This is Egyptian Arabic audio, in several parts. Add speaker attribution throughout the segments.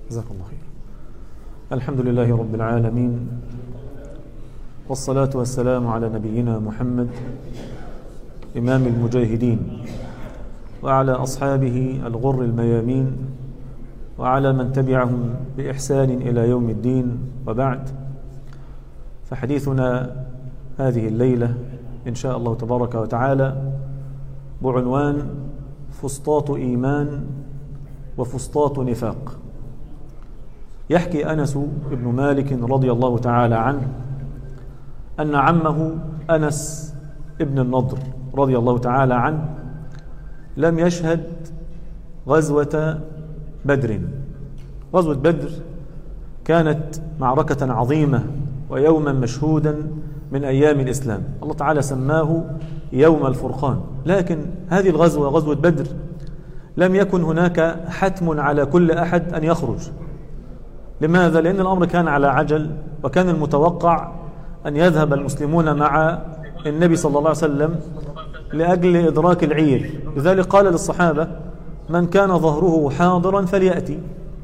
Speaker 1: جزاك الله خير الحمد لله رب العالمين والصلاة والسلام على نبينا محمد إمام المجاهدين وعلى أصحابه الغر الميامين وعلى من تبعهم بإحسان إلى يوم الدين وبعد فحديثنا هذه الليلة إن شاء الله تبارك وتعالى بعنوان فسطاط إيمان وفسطاط نفاق يحكي أنس بن مالك رضي الله تعالى عنه أن عمه أنس ابن النضر رضي الله تعالى عنه لم يشهد غزوة بدر غزوة بدر كانت معركة عظيمة ويوما مشهودا من أيام الإسلام الله تعالى سماه يوم الفرقان لكن هذه الغزوة غزوة بدر لم يكن هناك حتم على كل أحد أن يخرج لماذا؟ لأن الأمر كان على عجل وكان المتوقع أن يذهب المسلمون مع النبي صلى الله عليه وسلم لأجل إدراك العير لذلك قال للصحابة من كان ظهره حاضرا فليأتي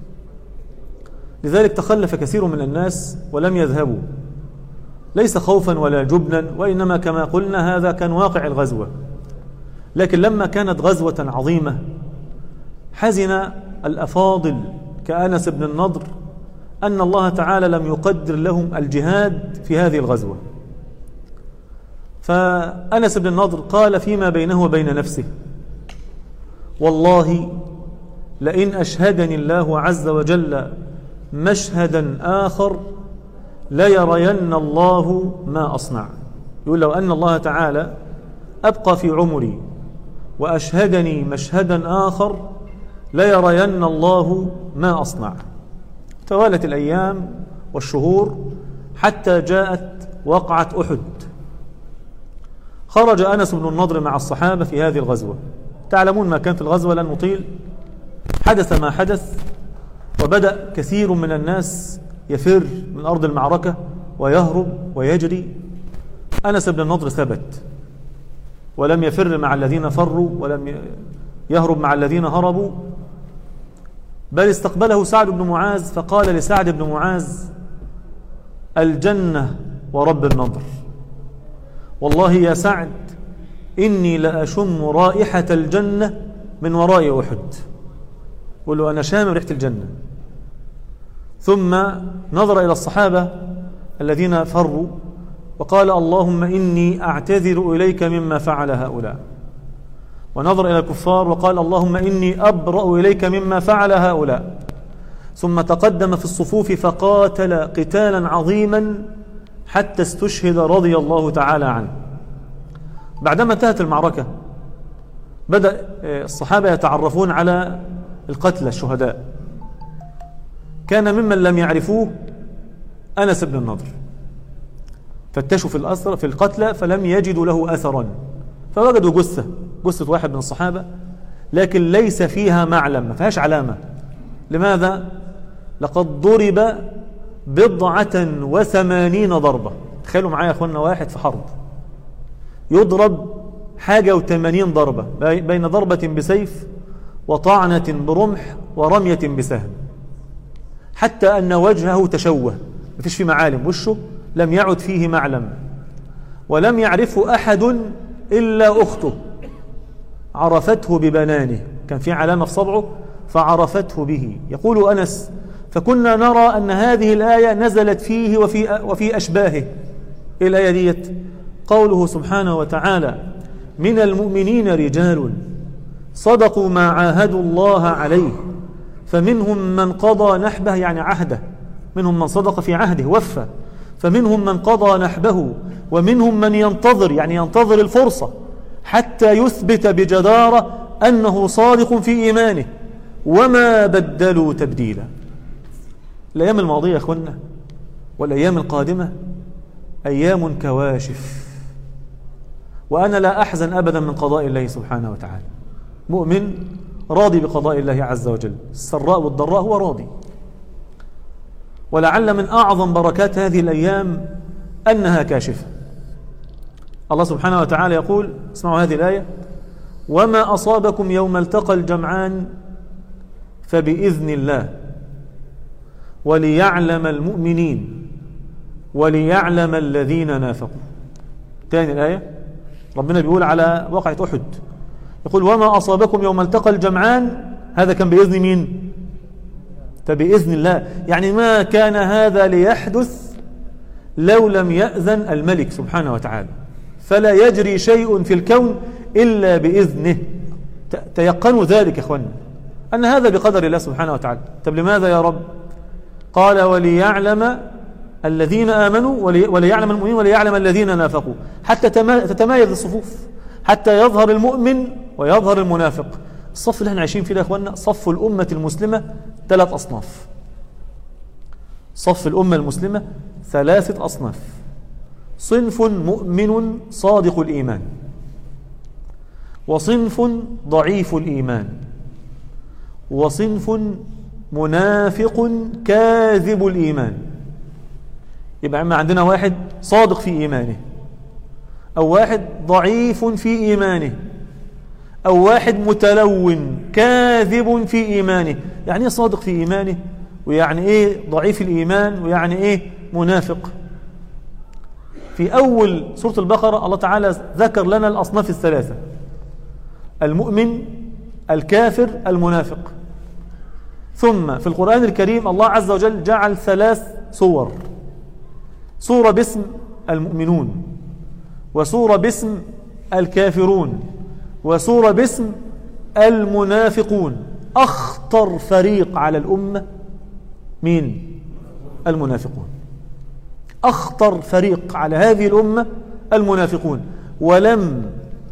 Speaker 1: لذلك تخلف كثير من الناس ولم يذهبوا ليس خوفا ولا جبنا وإنما كما قلنا هذا كان واقع الغزوة لكن لما كانت غزوة عظيمة حزن الأفاضل كأنس بن النضر أن الله تعالى لم يقدر لهم الجهاد في هذه الغزوة فأنس بن النضر قال فيما بينه وبين نفسه والله لئن أشهدني الله عز وجل مشهدا آخر ليرين الله ما أصنع يقول لو أن الله تعالى أبقى في عمري وأشهدني مشهدا آخر ليرين الله ما أصنع توالت الأيام والشهور حتى جاءت وقعة أحد خرج أنس بن النضر مع الصحابة في هذه الغزوة تعلمون ما كان في الغزوة لن نطيل حدث ما حدث وبدأ كثير من الناس يفر من أرض المعركة ويهرب ويجري أنس بن النضر ثبت ولم يفر مع الذين فروا ولم يهرب مع الذين هربوا بل استقبله سعد بن معاذ فقال لسعد بن معاذ الجنة ورب النضر والله يا سعد إني لأشم رائحة الجنة من وراء أحد قل له أنا شامم ريحة الجنة ثم نظر إلى الصحابة الذين فروا وقال اللهم إني أعتذر إليك مما فعل هؤلاء ونظر إلى الكفار وقال اللهم إني أبرأ إليك مما فعل هؤلاء ثم تقدم في الصفوف فقاتل قتالا عظيما حتى استشهد رضي الله تعالى عنه بعدما انتهت المعركة بدأ الصحابة يتعرفون على القتلى الشهداء كان ممن لم يعرفوه أنس بن النضر فتشوا في الأسر في القتلى فلم يجدوا له أثرا فوجدوا جثة جثة واحد من الصحابة لكن ليس فيها معلم ما فيهاش علامة لماذا؟ لقد ضرب بضعة وثمانين ضربة تخيلوا معايا يا أخوانا واحد في حرب يضرب حاجة وثمانين ضربة بين ضربة بسيف وطعنة برمح ورمية بسهم حتى أن وجهه تشوه ما فيش فيه معالم وشه لم يعد فيه معلم ولم يعرفه أحد إلا أخته عرفته ببنانه كان في علامة في صبعه فعرفته به يقول أنس فكنا نرى أن هذه الآية نزلت فيه وفي, وفي أشباهه إيه الآية ديت قوله سبحانه وتعالى من المؤمنين رجال صدقوا ما عاهدوا الله عليه فمنهم من قضى نحبه يعني عهده منهم من صدق في عهده وفى فمنهم من قضى نحبه ومنهم من ينتظر يعني ينتظر الفرصة حتى يثبت بجدارة أنه صادق في إيمانه وما بدلوا تبديلا الأيام الماضية يا أخوانا والأيام القادمة أيام كواشف وأنا لا أحزن أبدا من قضاء الله سبحانه وتعالى مؤمن راضي بقضاء الله عز وجل السراء والضراء هو راضي ولعل من أعظم بركات هذه الأيام أنها كاشفة الله سبحانه وتعالى يقول اسمعوا هذه الآية وما أصابكم يوم التقى الجمعان فبإذن الله وليعلم المؤمنين وليعلم الذين نافقوا تاني الآية ربنا بيقول على واقعة أحد يقول وما أصابكم يوم التقى الجمعان هذا كان بإذن مين فبإذن الله يعني ما كان هذا ليحدث لو لم يأذن الملك سبحانه وتعالى فلا يجري شيء في الكون إلا بإذنه تيقنوا ذلك يا أخوانا أن هذا بقدر الله سبحانه وتعالى طب لماذا يا رب قال وليعلم الذين آمنوا وليعلم المؤمنين وليعلم الذين نافقوا حتى تتمايز الصفوف حتى يظهر المؤمن ويظهر المنافق الصف اللي احنا عايشين فيه ده يا اخوانا صف الأمة المسلمة ثلاث أصناف صف الأمة المسلمة ثلاثة أصناف صنف مؤمن صادق الإيمان وصنف ضعيف الإيمان وصنف منافق كاذب الإيمان يبقى اما عندنا واحد صادق في إيمانه أو واحد ضعيف في إيمانه أو واحد متلون كاذب في إيمانه يعني إيه صادق في إيمانه ويعني إيه ضعيف الإيمان ويعني إيه منافق في أول سورة البقرة الله تعالى ذكر لنا الأصناف الثلاثة المؤمن الكافر المنافق ثم في القرآن الكريم الله عز وجل جعل ثلاث صور صورة باسم المؤمنون وصورة باسم الكافرون وصورة باسم المنافقون أخطر فريق على الأمة مين المنافقون أخطر فريق على هذه الأمة المنافقون ولم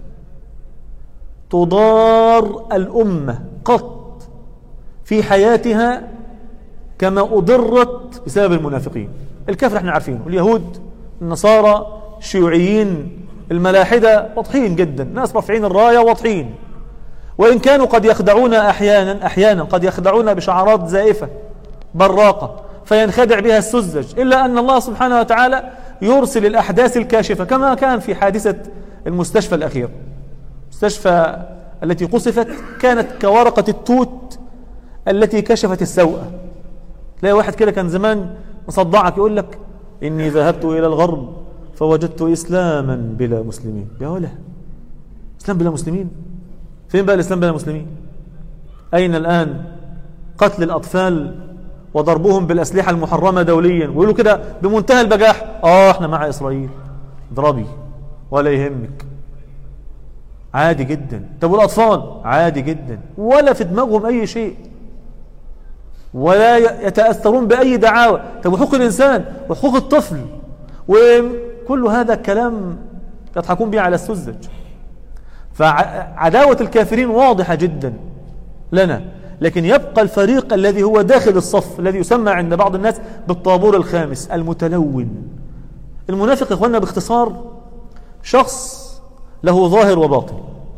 Speaker 1: تضار الأمة قط في حياتها كما أضرت بسبب المنافقين الكافر احنا عارفينه اليهود النصارى الشيوعيين الملاحدة واضحين جدا ناس رافعين الراية واضحين وإن كانوا قد يخدعون أحيانا أحيانا قد يخدعون بشعارات زائفة براقة فينخدع بها السذج إلا أن الله سبحانه وتعالى يرسل الأحداث الكاشفة كما كان في حادثة المستشفى الأخير المستشفى التي قصفت كانت كورقة التوت التي كشفت السوءة تلاقي واحد كده كان زمان مصدعك يقول لك إني ذهبت إلى الغرب فوجدت إسلاما بلا مسلمين يا ولا إسلام بلا مسلمين فين بقى الإسلام بلا مسلمين أين الآن قتل الأطفال وضربهم بالأسلحة المحرمة دوليا ويقولوا كده بمنتهى البجاح آه احنا مع إسرائيل اضربي ولا يهمك عادي جدا طب والأطفال عادي جدا ولا في دماغهم أي شيء ولا يتأثرون بأي دعاوى طب وحقوق الإنسان وحقوق الطفل وكل هذا كلام يضحكون به على السذج فعداوة الكافرين واضحة جدا لنا لكن يبقى الفريق الذي هو داخل الصف الذي يسمى عند بعض الناس بالطابور الخامس المتلون المنافق إخواننا باختصار شخص له ظاهر وباطن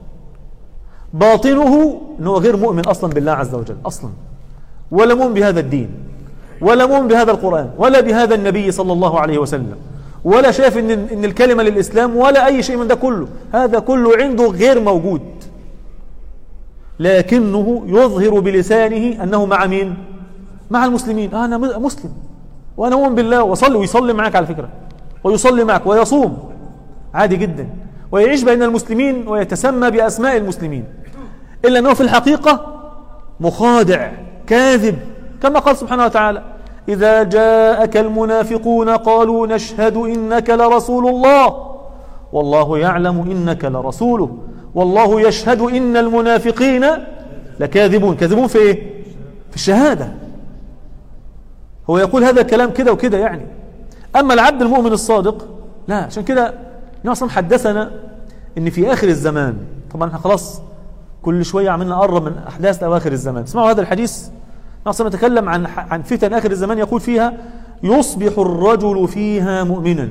Speaker 1: باطنه أنه غير مؤمن أصلا بالله عز وجل أصلا ولا مؤمن بهذا الدين ولا مؤمن بهذا القرآن ولا بهذا النبي صلى الله عليه وسلم ولا شايف إن, إن الكلمة للإسلام ولا أي شيء من ده كله هذا كله عنده غير موجود لكنه يظهر بلسانه أنه مع مين مع المسلمين آه أنا مسلم وأنا أؤمن بالله وصلي ويصلي معك على فكرة ويصلي معك ويصوم عادي جدا ويعيش بين المسلمين ويتسمى بأسماء المسلمين إلا أنه في الحقيقة مخادع كاذب كما قال سبحانه وتعالى إذا جاءك المنافقون قالوا نشهد إنك لرسول الله والله يعلم إنك لرسوله والله يشهد إن المنافقين لكاذبون كاذبون في إيه؟ في الشهادة هو يقول هذا الكلام كده وكده يعني أما العبد المؤمن الصادق لا عشان كده نعصم حدثنا ان في آخر الزمان طبعا احنا خلاص كل شوية عملنا قرب من أحداث أواخر الزمان اسمعوا هذا الحديث نعصم يتكلم عن عن فتن آخر الزمان يقول فيها يصبح الرجل فيها مؤمنا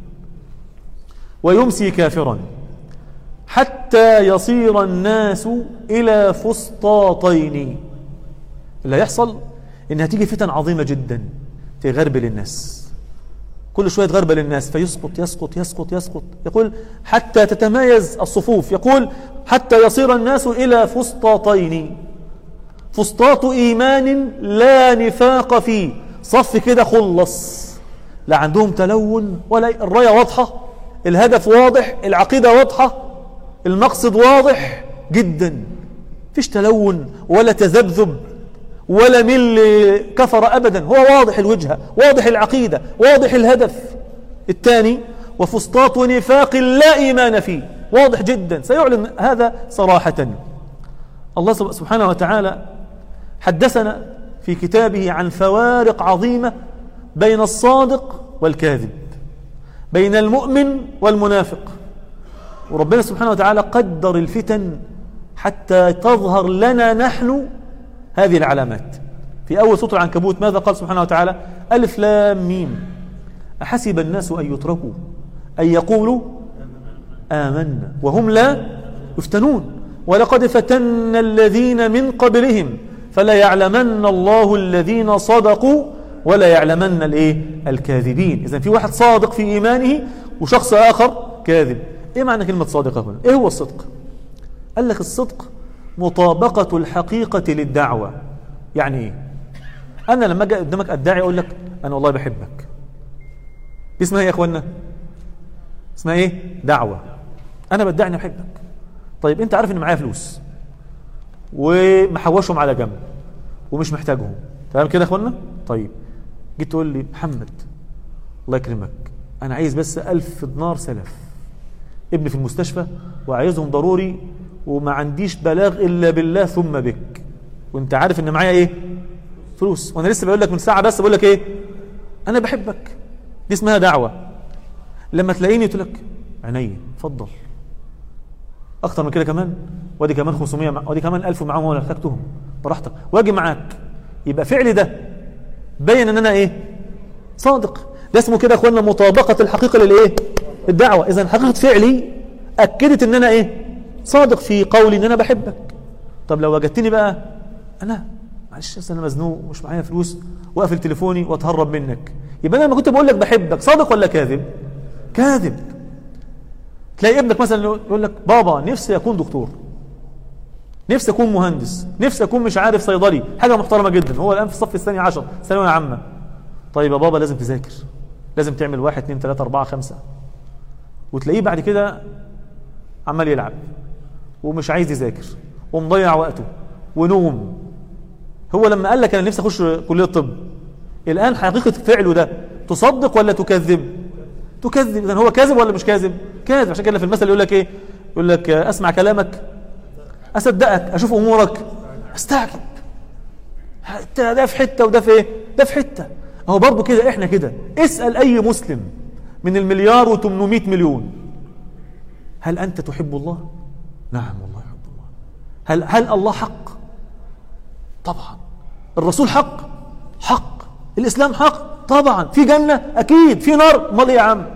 Speaker 1: ويمسي كافرا حتى يصير الناس إلى فسطاطين اللي هيحصل إنها تيجي فتن عظيمة جدا تغربل الناس كل شوية تغربل الناس فيسقط يسقط يسقط يسقط يقول حتى تتمايز الصفوف يقول حتى يصير الناس إلى فسطاطين فسطاط إيمان لا نفاق فيه صف كده خلص لا عندهم تلون ولا الراية واضحة الهدف واضح العقيدة واضحة المقصد واضح جدا فيش تلون ولا تذبذب ولا مل كفر أبدا هو واضح الوجهة واضح العقيدة واضح الهدف الثاني وفسطاط نفاق لا إيمان فيه واضح جدا سيعلن هذا صراحة الله سبحانه وتعالى حدثنا في كتابه عن فوارق عظيمة بين الصادق والكاذب بين المؤمن والمنافق وربنا سبحانه وتعالى قدر الفتن حتى تظهر لنا نحن هذه العلامات في أول سطر العنكبوت ماذا قال سبحانه وتعالى ألف لام ميم أحسب الناس أن يتركوا أن يقولوا آمنا وهم لا يفتنون ولقد فتنا الذين من قبلهم فلا يعلمن الله الذين صدقوا ولا يعلمن الايه الكاذبين اذا في واحد صادق في ايمانه وشخص اخر كاذب ايه معنى كلمه صادقه هنا ايه هو الصدق قال لك الصدق مطابقه الحقيقه للدعوه يعني ايه انا لما اجي قدامك ادعي اقول لك انا والله بحبك دي اسمها ايه يا اخوانا اسمها ايه دعوه انا بدعي اني بحبك طيب انت عارف ان معايا فلوس ومحوشهم على جنب ومش محتاجهم تمام كده يا اخوانا طيب جيت تقول لي محمد الله يكرمك انا عايز بس ألف دينار سلف ابني في المستشفى وعايزهم ضروري وما عنديش بلاغ الا بالله ثم بك وانت عارف ان معايا ايه فلوس وانا لسه بقول لك من ساعه بس بقول لك ايه انا بحبك دي اسمها دعوه لما تلاقيني قلت لك عينيا اتفضل اكتر من كده كمان وادي كمان 500 مع... وادي كمان 1000 معاهم ولا احتاجتهم براحتك واجي معاك يبقى فعلي ده بين ان انا ايه صادق ده اسمه كده يا اخوانا مطابقه الحقيقه للايه الدعوه اذا حقيقه فعلي اكدت ان انا ايه صادق في قولي ان انا بحبك طب لو وجدتني بقى انا معلش انا مزنوق ومش معايا فلوس واقفل تليفوني واتهرب منك يبقى انا لما كنت بقول لك بحبك صادق ولا كاذب كاذب تلاقي ابنك مثلا يقول لك بابا نفسي اكون دكتور نفسي اكون مهندس نفسي اكون مش عارف صيدلي حاجه محترمه جدا هو الان في الصف الثاني عشر ثانويه عامه طيب يا بابا لازم تذاكر لازم تعمل واحد اثنين ثلاثة أربعة خمسة وتلاقيه بعد كده عمال يلعب ومش عايز يذاكر ومضيع وقته ونوم هو لما قال لك أنا نفسي أخش كلية الطب الآن حقيقة فعله ده تصدق ولا تكذب تكذب إذن هو كاذب ولا مش كاذب كاذب عشان كده في المثل يقول لك إيه يقول لك أسمع كلامك أصدقك أشوف أمورك أستعجب ده في حتة وده في إيه ده في حتة أهو برضه كده إحنا كده اسأل أي مسلم من المليار و800 مليون هل أنت تحب الله نعم والله يحب الله هل, هل الله حق طبعا الرسول حق حق الإسلام حق طبعا في جنة أكيد في نار امال إيه يا عم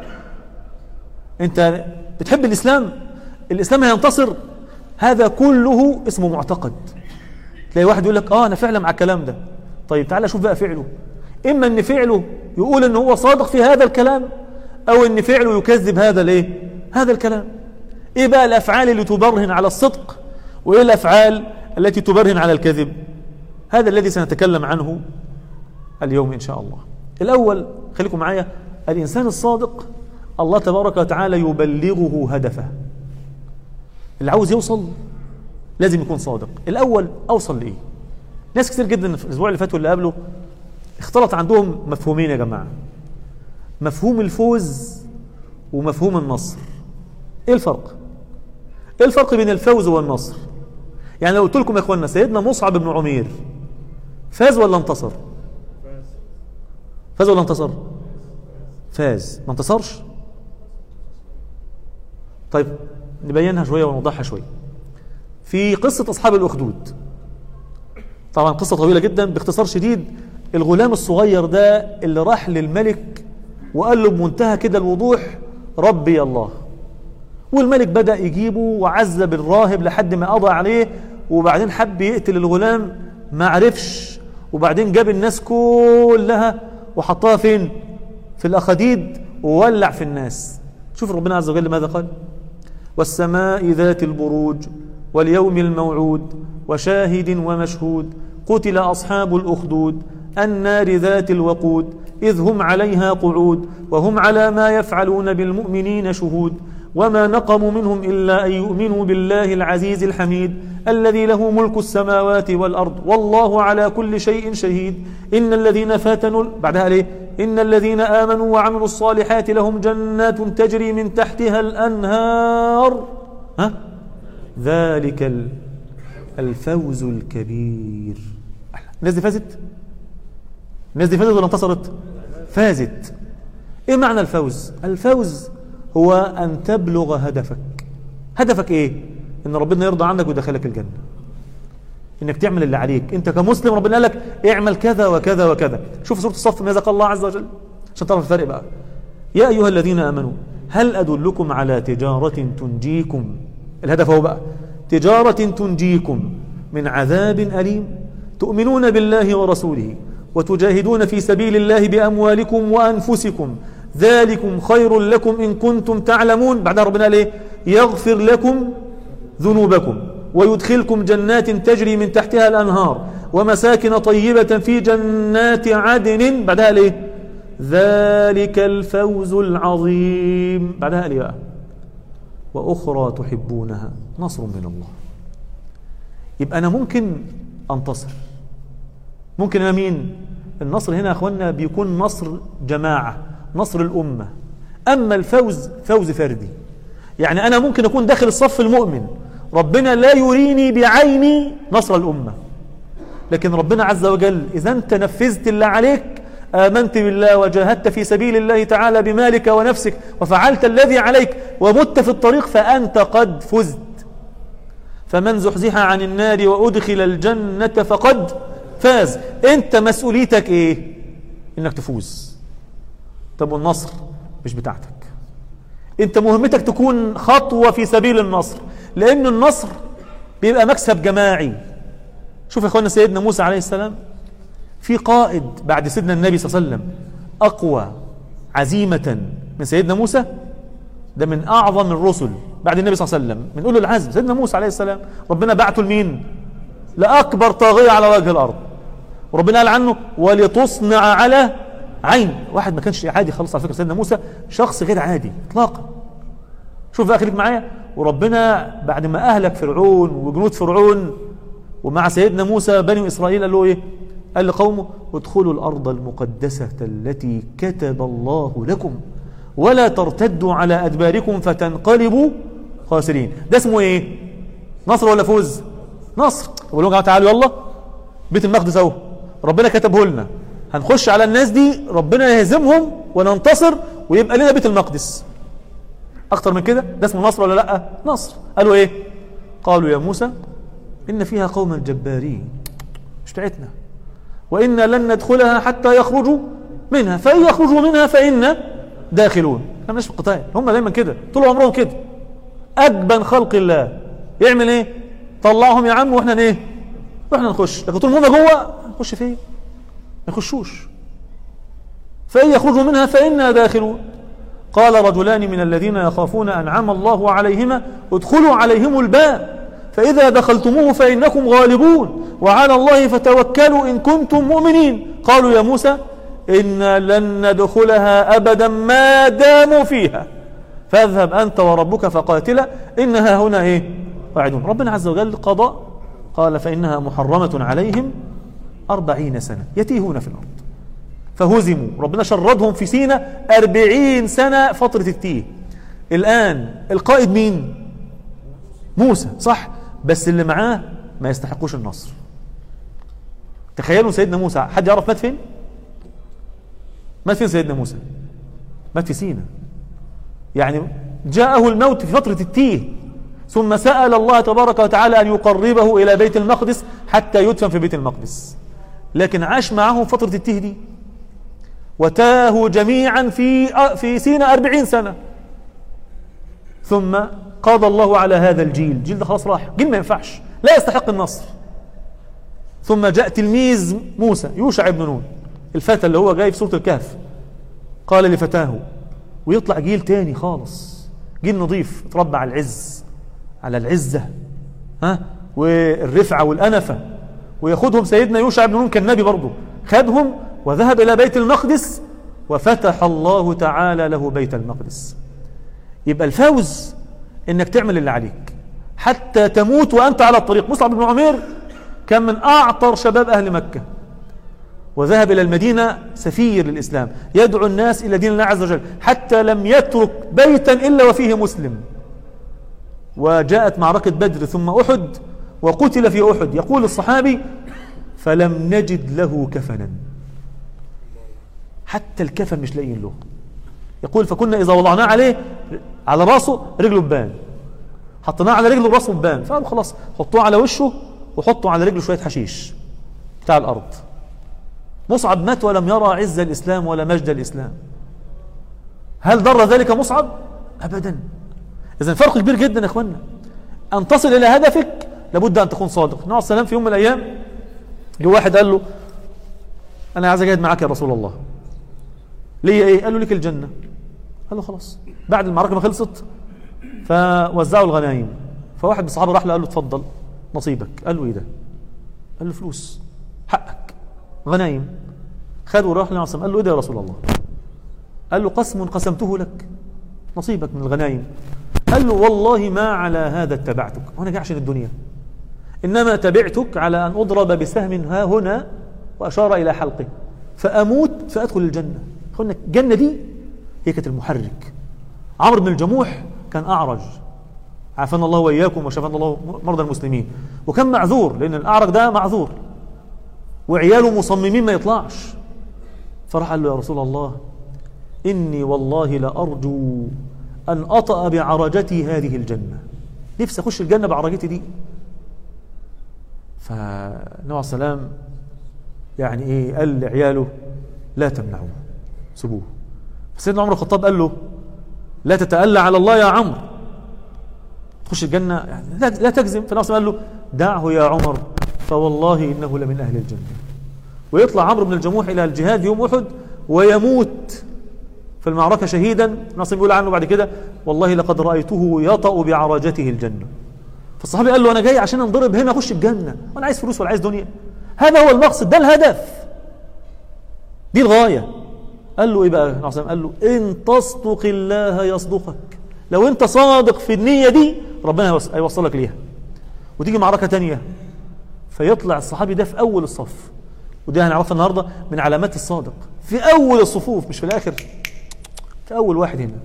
Speaker 1: أنت بتحب الإسلام الإسلام هينتصر هذا كله اسمه معتقد تلاقي واحد يقول لك اه انا فعلا مع الكلام ده طيب تعالى شوف بقى فعله اما ان فعله يقول ان هو صادق في هذا الكلام او ان فعله يكذب هذا الايه هذا الكلام ايه بقى الافعال اللي تبرهن على الصدق وايه الافعال التي تبرهن على الكذب هذا الذي سنتكلم عنه اليوم ان شاء الله الاول خليكم معايا الانسان الصادق الله تبارك وتعالى يبلغه هدفه اللي عاوز يوصل لازم يكون صادق الاول اوصل لايه ناس كتير جدا في الاسبوع اللي فات واللي قبله اختلط عندهم مفهومين يا جماعه مفهوم الفوز ومفهوم النصر ايه الفرق ايه الفرق بين الفوز والنصر يعني لو قلت لكم يا اخوانا سيدنا مصعب بن عمير فاز ولا انتصر فاز ولا انتصر فاز ما انتصرش طيب نبينها شويه ونوضحها شويه في قصه اصحاب الاخدود طبعا قصه طويله جدا باختصار شديد الغلام الصغير ده اللي راح للملك وقال له بمنتهى كده الوضوح ربي الله والملك بدأ يجيبه وعذب الراهب لحد ما قضى عليه وبعدين حب يقتل الغلام ما عرفش وبعدين جاب الناس كلها وحطها فين في الأخديد وولع في الناس شوف ربنا عز وجل ماذا قال والسماء ذات البروج واليوم الموعود وشاهد ومشهود قتل أصحاب الأخدود النار ذات الوقود إذ هم عليها قعود وهم على ما يفعلون بالمؤمنين شهود وما نقموا منهم إلا أن يؤمنوا بالله العزيز الحميد الذي له ملك السماوات والأرض والله على كل شيء شهيد إن الذين فاتنوا بعدها ليه إن الذين آمنوا وعملوا الصالحات لهم جنات تجري من تحتها الأنهار ها؟ ذلك الفوز الكبير الناس دي فازت الناس دي فازت ولا انتصرت فازت ايه معنى الفوز الفوز هو ان تبلغ هدفك هدفك ايه ان ربنا يرضى عنك ويدخلك الجنه انك تعمل اللي عليك انت كمسلم ربنا قال لك اعمل كذا وكذا وكذا شوف سوره الصف ماذا قال الله عز وجل عشان تعرف الفرق بقى يا ايها الذين امنوا هل ادلكم على تجاره تنجيكم الهدف هو بقى تجاره تنجيكم من عذاب اليم تؤمنون بالله ورسوله وتجاهدون في سبيل الله باموالكم وانفسكم ذلكم خير لكم ان كنتم تعلمون بعدها ربنا قال ايه يغفر لكم ذنوبكم ويدخلكم جنات تجري من تحتها الأنهار ومساكن طيبة في جنات عدن بعدها ليه ذلك الفوز العظيم بعدها ليه بقى وأخرى تحبونها نصر من الله يبقى أنا ممكن أنتصر ممكن أنا مين النصر هنا يا أخوانا بيكون نصر جماعة نصر الأمة أما الفوز فوز فردي يعني أنا ممكن أكون داخل الصف المؤمن ربنا لا يريني بعيني نصر الأمة لكن ربنا عز وجل إذا أنت نفذت اللي عليك آمنت بالله وجاهدت في سبيل الله تعالى بمالك ونفسك وفعلت الذي عليك ومت في الطريق فأنت قد فزت فمن زحزح عن النار وأدخل الجنة فقد فاز أنت مسؤوليتك إيه إنك تفوز طب والنصر مش بتاعتك أنت مهمتك تكون خطوة في سبيل النصر لأن النصر بيبقى مكسب جماعي شوف يا اخوانا سيدنا موسى عليه السلام في قائد بعد سيدنا النبي صلى الله عليه وسلم أقوى عزيمة من سيدنا موسى ده من أعظم الرسل بعد النبي صلى الله عليه وسلم من أولو العزم سيدنا موسى عليه السلام ربنا بعته لمين لأكبر طاغية على وجه الأرض وربنا قال عنه ولتصنع على عين واحد ما كانش عادي خالص على فكرة سيدنا موسى شخص غير عادي اطلاقا شوف بقى خليك معايا وربنا بعد ما أهلك فرعون وجنود فرعون ومع سيدنا موسى بني إسرائيل قال له إيه قال لقومه ادخلوا الأرض المقدسة التي كتب الله لكم ولا ترتدوا على أدباركم فتنقلبوا خاسرين ده اسمه إيه نصر ولا فوز نصر بقول لهم تعالوا يلا بيت المقدس اهو ربنا كتبه لنا هنخش على الناس دي ربنا يهزمهم وننتصر ويبقى لنا بيت المقدس اكتر من كده ده اسمه نصر ولا لا نصر قالوا ايه قالوا يا موسى ان فيها قوما جبارين مش بتاعتنا وإنا لن ندخلها حتى يخرجوا منها فإن يخرجوا منها فإنا داخلون احنا مش في القتال هم دايما كده طول عمرهم كده أجبن خلق الله يعمل ايه طلعهم يا عم واحنا ايه واحنا نخش لكن طول ما هم جوه نخش فين ما يخشوش فإن يخرجوا منها فإنا داخلون قال رجلان من الذين يخافون أنعم الله عليهما ادخلوا عليهم الباب فإذا دخلتموه فإنكم غالبون وعلى الله فتوكلوا إن كنتم مؤمنين قالوا يا موسى إنا لن ندخلها أبدا ما داموا فيها فاذهب أنت وربك فقاتلا إنها هنا إيه وعدون ربنا عز وجل قضى قال فإنها محرمة عليهم أربعين سنة يتيهون في الأرض فهزموا ربنا شردهم في سينا أربعين سنة فترة التيه الآن القائد مين موسى صح بس اللي معاه ما يستحقوش النصر تخيلوا سيدنا موسى حد يعرف مات فين مات فين سيدنا موسى مات في سينا يعني جاءه الموت في فترة التيه ثم سأل الله تبارك وتعالى أن يقربه إلى بيت المقدس حتى يدفن في بيت المقدس لكن عاش معهم فترة التيه دي وتاهوا جميعا في في سينا أربعين سنة ثم قضى الله على هذا الجيل الجيل ده خلاص راح جيل ما ينفعش لا يستحق النصر ثم جاء تلميذ موسى يوشع بن نون الفتى اللي هو جاي في سورة الكهف قال لفتاه ويطلع جيل تاني خالص جيل نظيف اتربى على العز على العزة ها والرفعة والأنفة وياخدهم سيدنا يوشع بن نون كان نبي برضه خدهم وذهب إلى بيت المقدس وفتح الله تعالى له بيت المقدس يبقى الفوز انك تعمل اللي عليك حتى تموت وانت على الطريق مصعب بن عمير كان من اعطر شباب اهل مكه وذهب الى المدينه سفير للاسلام يدعو الناس الى دين الله عز وجل حتى لم يترك بيتا الا وفيه مسلم وجاءت معركه بدر ثم احد وقتل في احد يقول الصحابي فلم نجد له كفنا حتى الكفن مش لاقيين له يقول فكنا اذا وضعناه عليه على راسه رجله بان حطيناه على رجله راسه بان فقالوا خلاص حطوه على وشه وحطوا على رجله شويه حشيش بتاع الارض مصعب مات ولم يرى عز الاسلام ولا مجد الاسلام هل ضر ذلك مصعب ابدا اذا فرق كبير جدا يا اخوانا ان تصل الى هدفك لابد ان تكون صادق النبي عليه السلام في يوم من الايام جه واحد قال له انا عايز اجاهد معاك يا رسول الله ليه ايه قال له لك الجنه قال له خلاص بعد المعركه ما خلصت فوزعوا الغنايم فواحد من الصحابه راح له قال له اتفضل نصيبك قال له ايه ده قال له فلوس حقك غنايم خد وراح للنبي قال له ايه ده يا رسول الله قال له قسم قسمته لك نصيبك من الغنايم قال له والله ما على هذا اتبعتك وانا جاي عشان الدنيا انما تبعتك على ان اضرب بسهم ها هنا واشار الى حلقه فاموت فادخل الجنه قلنا الجنه دي هي كانت المحرك عمرو بن الجموح كان اعرج عافانا الله واياكم وشفانا الله مرضى المسلمين وكان معذور لان الاعرج ده معذور وعياله مصممين ما يطلعش فراح قال له يا رسول الله اني والله لارجو ان اطأ بعرجتي هذه الجنه نفسي اخش الجنه بعرجتي دي فالنبي عليه السلام يعني ايه قال لعياله لا تمنعوه سيبوه سيدنا عمر الخطاب قال له لا تتألى على الله يا عمرو تخش الجنة يعني لا, لا تجزم فالنبي قال له دعه يا عمر فوالله إنه لمن أهل الجنة ويطلع عمرو بن الجموح إلى الجهاد يوم أحد ويموت في المعركة شهيدا ناصر بيقول عنه بعد كده والله لقد رأيته يطأ بعرجته الجنة فالصحابي قال له أنا جاي عشان انضرب هنا أخش الجنة وأنا عايز فلوس ولا عايز دنيا هذا هو المقصد ده الهدف دي الغاية قال له ايه بقى نعم قال له ان تصدق الله يصدقك لو انت صادق في النية دي ربنا هيوصلك ليها وتيجي معركة تانية فيطلع الصحابي ده في اول الصف ودي هنعرفها النهاردة من علامات الصادق في اول الصفوف مش في الاخر في اول واحد هنا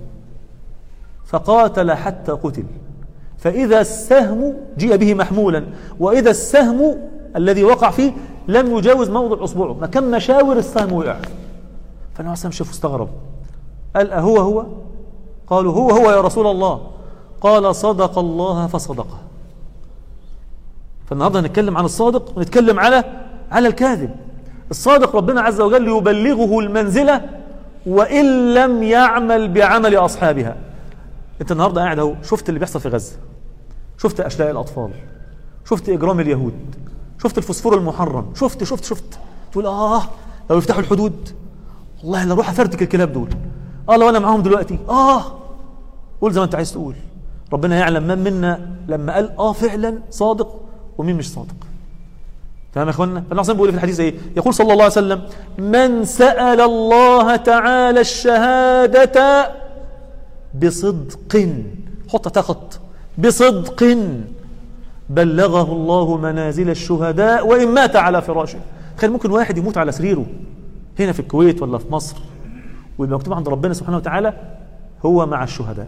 Speaker 1: فقاتل حتى قتل فاذا السهم جيء به محمولا واذا السهم الذي وقع فيه لم يجاوز موضع اصبعه ما كان مشاور السهم وقع فالنبي عليه شافه استغرب قال أهو هو قالوا هو هو يا رسول الله قال صدق الله فصدقه فالنهارده هنتكلم عن الصادق ونتكلم على على الكاذب الصادق ربنا عز وجل يبلغه المنزلة وإن لم يعمل بعمل أصحابها أنت النهاردة قاعد أهو شفت اللي بيحصل في غزة شفت أشلاء الأطفال شفت إجرام اليهود شفت الفوسفور المحرم شفت شفت شفت تقول آه لو يفتحوا الحدود والله لا اروح افرتك الكلاب دول اه لو انا معاهم دلوقتي اه قول زي ما انت عايز تقول ربنا يعلم من منا لما قال اه فعلا صادق ومين مش صادق فاهم يا اخوانا فالنبي صلى بيقول في الحديث ايه يقول صلى الله عليه وسلم من سال الله تعالى الشهاده بصدق حط تخط بصدق بلغه الله منازل الشهداء وان مات على فراشه تخيل ممكن واحد يموت على سريره هنا في الكويت ولا في مصر ويبقى مكتوب عند ربنا سبحانه وتعالى هو مع الشهداء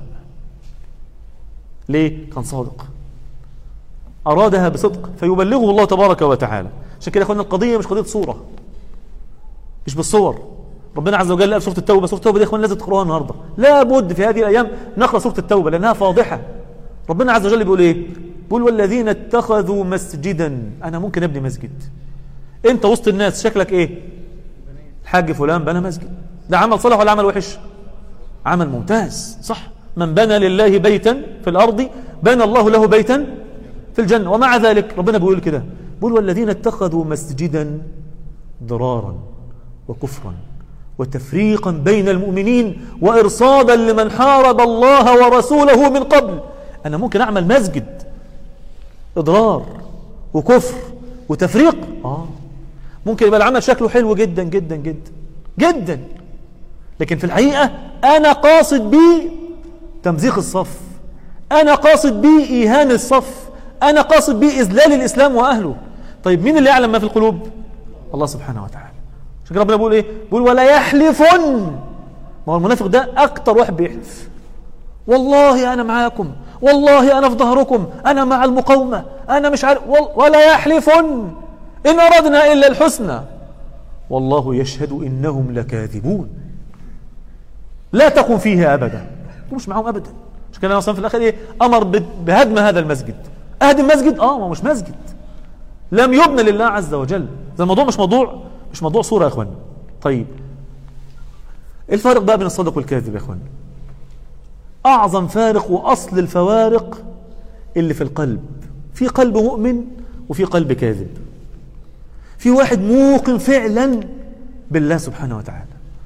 Speaker 1: ليه كان صادق أرادها بصدق فيبلغه الله تبارك وتعالى عشان كده يا اخوانا القضية مش قضية صورة مش بالصور ربنا عز وجل قال سورة التوبة سورة التوبة دي يا اخوانا لازم تقراها النهاردة لابد في هذه الأيام نقرأ سورة التوبة لأنها فاضحة ربنا عز وجل بيقول ايه بيقول والذين اتخذوا مسجدا أنا ممكن أبني مسجد أنت وسط الناس شكلك إيه الحاج فلان بنى مسجد ده عمل صالح ولا عمل وحش عمل ممتاز صح من بنى لله بيتا في الأرض بنى الله له بيتا في الجنة ومع ذلك ربنا بيقول كده بيقول والذين اتخذوا مسجدا ضرارا وكفرا وتفريقا بين المؤمنين وإرصادا لمن حارب الله ورسوله من قبل أنا ممكن أعمل مسجد إضرار وكفر وتفريق آه ممكن يبقى العمل شكله حلو جدا جدا جدا جدا لكن في الحقيقة أنا قاصد بيه تمزيق الصف أنا قاصد بيه إيهان الصف أنا قاصد بيه إذلال الإسلام وأهله طيب مين اللي يعلم ما في القلوب الله سبحانه وتعالى عشان ربنا بيقول إيه بيقول ولا يحلفن ما هو المنافق ده أكتر واحد بيحلف والله أنا معاكم والله أنا في ظهركم أنا مع المقاومة أنا مش عارف ولا يحلفن إن أردنا إلا الحسنى والله يشهد إنهم لكاذبون لا تقم فيها أبدا مش معهم أبدا مش كده أصلا في الآخر إيه أمر بهدم هذا المسجد أهدم مسجد آه ما مش مسجد لم يبنى لله عز وجل ده الموضوع مش موضوع مش موضوع صورة يا أخوان طيب إيه الفارق بقى بين الصادق والكاذب يا أخوان أعظم فارق وأصل الفوارق اللي في القلب في قلب مؤمن وفي قلب كاذب في واحد موقن فعلا بالله سبحانه وتعالى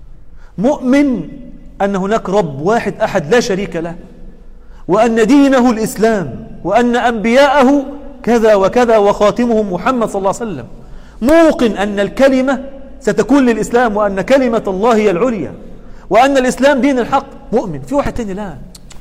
Speaker 1: مؤمن أن هناك رب واحد أحد لا شريك له وأن دينه الإسلام وأن أنبياءه كذا وكذا وخاتمهم محمد صلى الله عليه وسلم موقن أن الكلمة ستكون للإسلام وأن كلمة الله هي العليا وأن الإسلام دين الحق مؤمن في واحد تاني لا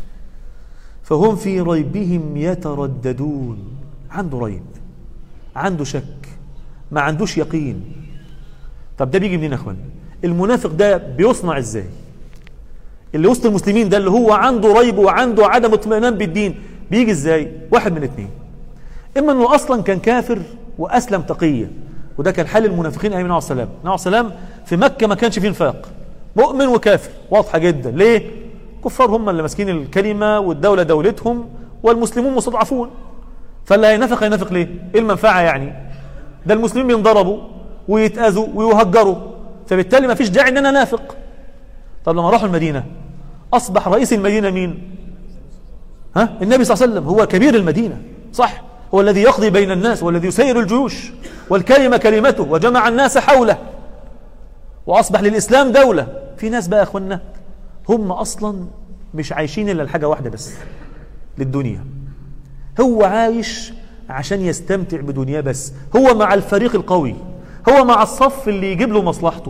Speaker 1: فهم في ريبهم يترددون عنده ريب عنده شك ما عندوش يقين طب ده بيجي منين يا اخوان المنافق ده بيصنع ازاي اللي وسط المسلمين ده اللي هو عنده ريب وعنده عدم اطمئنان بالدين بيجي ازاي واحد من اثنين اما انه اصلا كان كافر واسلم تقيا وده كان حال المنافقين ايام النبي عليه السلام النبي عليه السلام في مكه ما كانش فيه نفاق مؤمن وكافر واضحه جدا ليه كفار هم اللي ماسكين الكلمه والدوله دولتهم والمسلمون مستضعفون فاللي هينافق هينافق ليه ايه المنفعه يعني ده المسلمين بينضربوا ويتاذوا ويهجروا فبالتالي ما فيش داعي ان انا نافق طب لما راحوا المدينه اصبح رئيس المدينه مين ها النبي صلى الله عليه وسلم هو كبير المدينه صح هو الذي يقضي بين الناس والذي يسير الجيوش والكلمه كلمته وجمع الناس حوله واصبح للاسلام دوله في ناس بقى يا اخوانا هم اصلا مش عايشين الا لحاجه واحده بس للدنيا هو عايش عشان يستمتع بدنياه بس هو مع الفريق القوي هو مع الصف اللي يجيب له مصلحته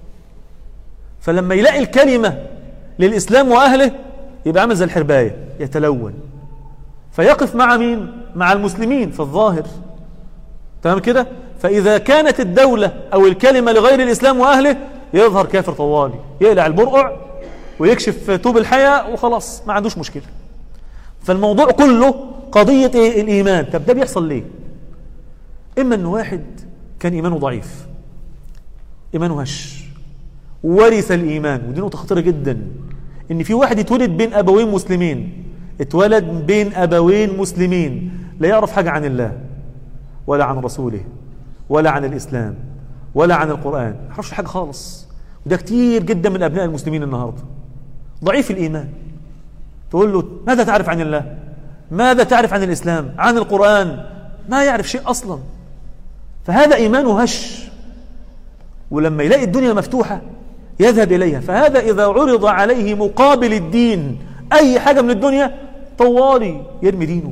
Speaker 1: فلما يلاقي الكلمة للإسلام وأهله يبقى عامل زي الحرباية يتلون فيقف مع مين؟ مع المسلمين في الظاهر تمام كده؟ فإذا كانت الدولة أو الكلمة لغير الإسلام وأهله يظهر كافر طوالي يقلع البرقع ويكشف توب الحياة وخلاص ما عندوش مشكلة فالموضوع كله قضية إيه؟ الإيمان طب ده بيحصل ليه إما أن واحد كان إيمانه ضعيف إيمانه هش ورث الإيمان ودي نقطة خطيرة جدا إن في واحد اتولد بين أبوين مسلمين اتولد بين أبوين مسلمين لا يعرف حاجة عن الله ولا عن رسوله ولا عن الإسلام ولا عن القرآن ما يعرفش حاجة خالص وده كتير جدا من أبناء المسلمين النهاردة ضعيف الإيمان تقول له ماذا تعرف عن الله ماذا تعرف عن الإسلام عن القرآن ما يعرف شيء أصلا فهذا إيمانه هش ولما يلاقي الدنيا مفتوحة يذهب إليها فهذا إذا عرض عليه مقابل الدين أي حاجة من الدنيا طوالي يرمي دينه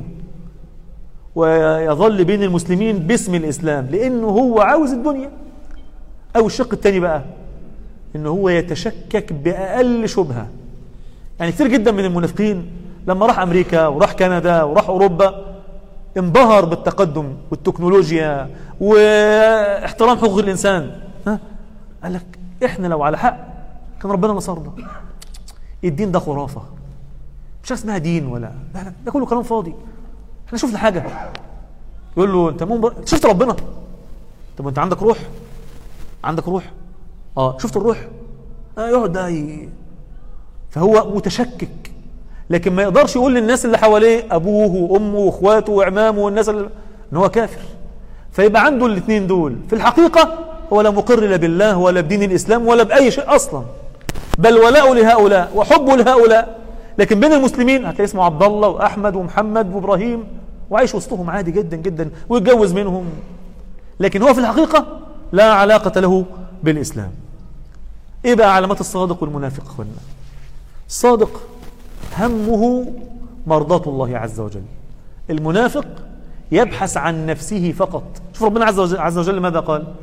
Speaker 1: ويظل بين المسلمين باسم الإسلام لأنه هو عاوز الدنيا أو الشق الثاني بقى إنه هو يتشكك بأقل شبهة يعني كثير جدا من المنافقين لما راح أمريكا وراح كندا وراح أوروبا انبهر بالتقدم والتكنولوجيا واحترام حقوق الإنسان ها؟ قال لك احنا لو على حق كان ربنا نصرنا الدين ده خرافة مش اسمها دين ولا لا لا ده كله كلام فاضي احنا شفنا حاجة يقول له انت مو شفت ربنا طب انت عندك روح عندك روح اه شفت الروح آه يقعد ده ي... فهو متشكك لكن ما يقدرش يقول للناس اللي حواليه ابوه وامه واخواته وعمامه والناس اللي ان هو كافر فيبقى عنده الاثنين دول في الحقيقه هو لا مقر لا بالله ولا بدين الاسلام ولا باي شيء اصلا بل ولاء لهؤلاء وحبه لهؤلاء لكن بين المسلمين هتلاقي اسمه عبد الله واحمد ومحمد وابراهيم وعايش وسطهم عادي جدا جدا ويتجوز منهم لكن هو في الحقيقه لا علاقه له بالاسلام ايه بقى علامات الصادق والمنافق اخوانا الصادق همه مرضاة الله عز وجل المنافق يبحث عن نفسه فقط شوف ربنا عز وجل, عز وجل ماذا قال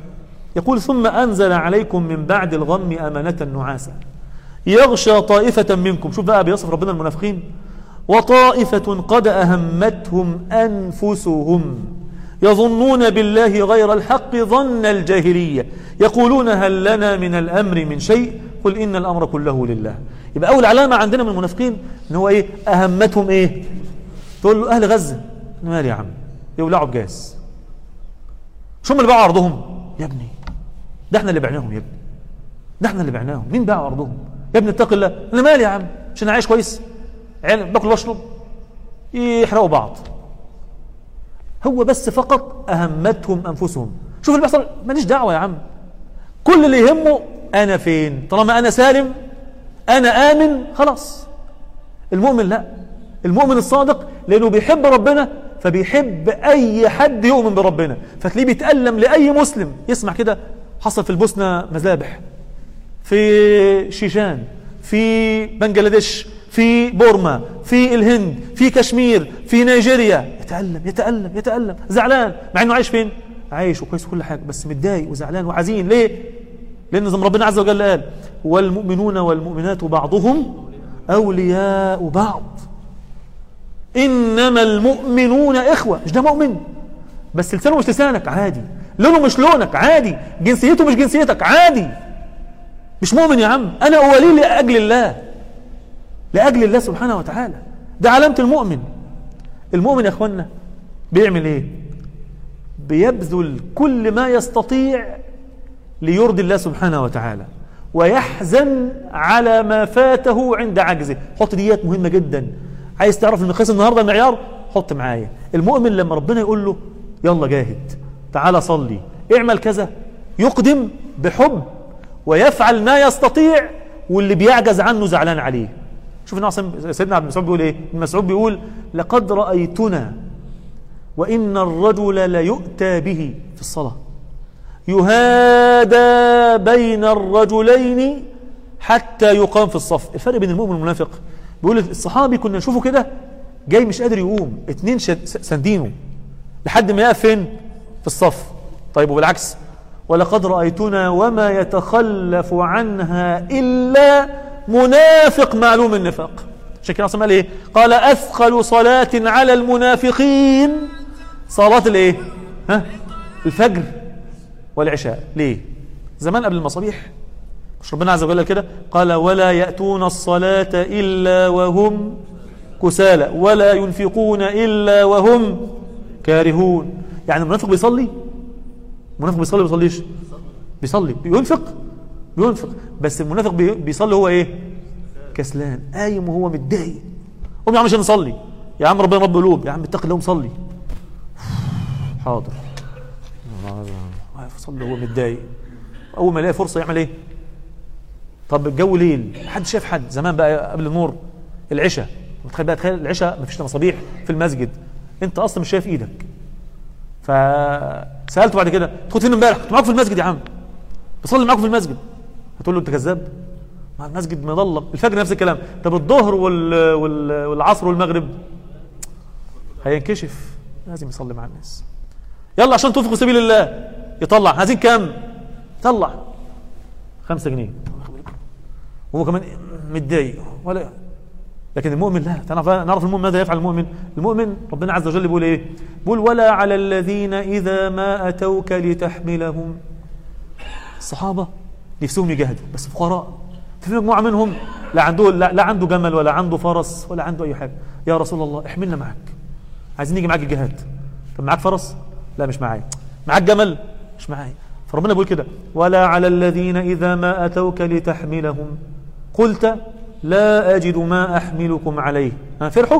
Speaker 1: يقول ثم أنزل عليكم من بعد الغم أمنة نعاسا يغشى طائفة منكم شوف بقى بيصف ربنا المنافقين وطائفة قد أهمتهم أنفسهم يظنون بالله غير الحق ظن الجاهلية يقولون هل لنا من الأمر من شيء قل إن الأمر كله لله يبقى أول علامة عندنا من المنافقين إن هو إيه أهمتهم إيه تقول له أهل غزة مالي يا عم يولعوا بجاز شو هم اللي باعوا أرضهم يا ابني ده احنا اللي بعناهم يا ابني ده احنا اللي بعناهم مين باع أرضهم يا ابني اتق الله أنا مالي يا عم عشان عايش كويس عيال باكل واشرب يحرقوا بعض هو بس فقط أهمتهم أنفسهم شوف اللي بيحصل ماليش دعوة يا عم كل اللي يهمه أنا فين طالما أنا سالم أنا آمن خلاص المؤمن لا المؤمن الصادق لأنه بيحب ربنا فبيحب أي حد يؤمن بربنا فتلاقيه بيتألم لأي مسلم يسمع كده حصل في البوسنة مذابح في شيشان في بنجلاديش في بورما في الهند في كشمير في نيجيريا يتألم يتألم يتألم زعلان مع انه عايش فين عايش وكويس كل حاجة بس متضايق وزعلان وحزين ليه لأن زي ما ربنا عز وجل قال والمؤمنون والمؤمنات بعضهم أولياء بعض إنما المؤمنون إخوة مش ده مؤمن بس لسانه مش لسانك عادي لونه مش لونك عادي جنسيته مش جنسيتك عادي مش مؤمن يا عم أنا أولي لأجل الله لأجل الله سبحانه وتعالى ده علامة المؤمن المؤمن يا أخوانا بيعمل إيه بيبذل كل ما يستطيع ليرضي الله سبحانه وتعالى ويحزن على ما فاته عند عجزه حط ديات مهمة جدا عايز تعرف المقياس النهاردة المعيار حط معايا المؤمن لما ربنا يقول له يلا جاهد تعالى صلي اعمل كذا يقدم بحب ويفعل ما يستطيع واللي بيعجز عنه زعلان عليه شوف النبي سيدنا عبد المسعود بيقول ايه ابن مسعود بيقول لقد رأيتنا وإن الرجل ليؤتى به في الصلاة يهادى بين الرجلين حتى يقام في الصف الفرق بين المؤمن والمنافق بيقول الصحابي كنا نشوفه كده جاي مش قادر يقوم اتنين سندينه لحد ما يقف فين في الصف طيب وبالعكس ولقد رأيتنا وما يتخلف عنها إلا منافق معلوم النفاق عشان كده قال ايه قال أثقل صلاة على المنافقين صلاة الايه ها الفجر والعشاء ليه زمان قبل المصابيح مش ربنا عز وجل كده قال ولا يأتون الصلاة إلا وهم كسالى ولا ينفقون إلا وهم كارهون يعني المنافق بيصلي المنافق بيصلي بيصليش بيصلي بينفق بينفق بس المنافق بيصلي هو ايه كسلان قايم وهو متضايق قوم يا عم عشان نصلي يا عم ربنا رب قلوب يا عم اتق الله وصلي حاضر واقف صلي وهو متضايق اول ما يلاقي فرصه يعمل ايه طب الجو ليل حد شاف حد زمان بقى قبل النور العشاء تخيل بقى تخيل العشاء مفيش مصابيح في المسجد انت اصلا مش شايف ايدك فسالته بعد كده كنت فين امبارح كنت معاكم في المسجد يا عم بصلي معاكم في المسجد هتقول له انت كذاب مع المسجد مظلم الفجر نفس الكلام طب الظهر وال... وال... والعصر والمغرب هينكشف لازم يصلي مع الناس يلا عشان تنفقوا سبيل الله يطلع عايزين كام طلع خمسة جنيه وهو كمان متضايق ولا لكن المؤمن لا تعرف نعرف المؤمن ماذا يفعل المؤمن المؤمن ربنا عز وجل بيقول ايه بيقول ولا على الذين اذا ما اتوك لتحملهم الصحابه نفسهم يجاهدوا بس فقراء في مجموعه منهم لا عنده لا, لا عنده جمل ولا عنده فرس ولا عنده اي حاجه يا رسول الله احملنا معاك عايزين نيجي معاك الجهاد طب معاك فرس لا مش معايا معاك جمل مش معايا فربنا بيقول كده ولا على الذين اذا ما اتوك لتحملهم قلت لا أجد ما أحملكم عليه فرحوا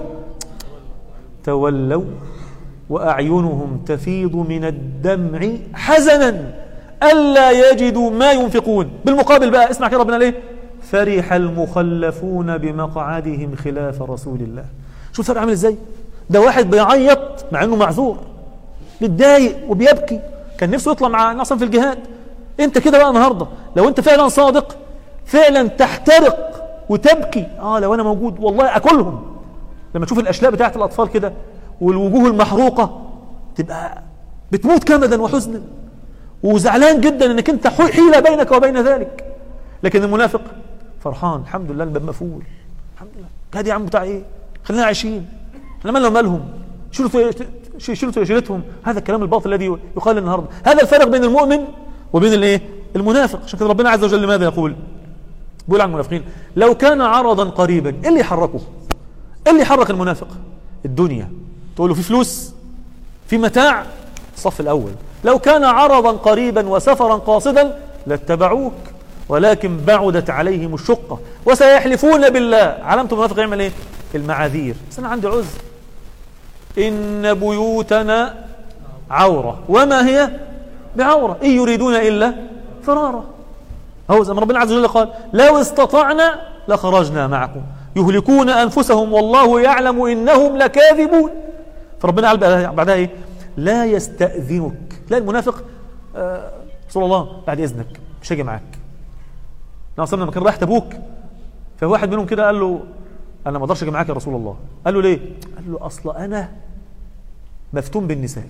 Speaker 1: تولوا وأعينهم تفيض من الدمع حزنا ألا يجدوا ما ينفقون بالمقابل بقى اسمع كده ربنا ليه فرح المخلفون بمقعدهم خلاف رسول الله شوف الفرق عامل ازاي ده واحد بيعيط مع انه معذور متضايق وبيبكي كان نفسه يطلع مع ناصر في الجهاد انت كده بقى النهارده لو انت فعلا صادق فعلا تحترق وتبكي اه لو انا موجود والله اكلهم لما تشوف الاشلاء بتاعت الاطفال كده والوجوه المحروقه تبقى بتموت كمدا وحزنا وزعلان جدا انك انت حيلة بينك وبين ذلك لكن المنافق فرحان الحمد لله الباب مفول الحمد لله هادي يا عم بتاع ايه خلينا عايشين احنا مالنا مالهم شيلوا شيلوا شيلتهم هذا الكلام الباطل الذي يقال النهارده هذا الفرق بين المؤمن وبين الايه المنافق عشان كده ربنا عز وجل ماذا يقول بيقول عن المنافقين لو كان عرضا قريبا ايه اللي يحركه ايه اللي يحرك المنافق الدنيا تقول له في فلوس في متاع الصف الاول لو كان عرضا قريبا وسفرا قاصدا لاتبعوك ولكن بعدت عليهم الشقة وسيحلفون بالله علامة المنافق يعمل ايه المعاذير بس انا عندي عذر ان بيوتنا عورة وما هي بعورة ان يريدون الا فرارا هو زي ما ربنا عز وجل قال لو استطعنا لخرجنا معكم يهلكون انفسهم والله يعلم انهم لكاذبون فربنا قال بعدها ايه لا يستأذنك لا المنافق آه رسول الله بعد اذنك مش هاجي معاك النبي صلى لما كان رايح تبوك فواحد منهم كده قال له انا ما اقدرش اجي معاك يا رسول الله قال له ليه قال له اصل انا مفتون بالنساء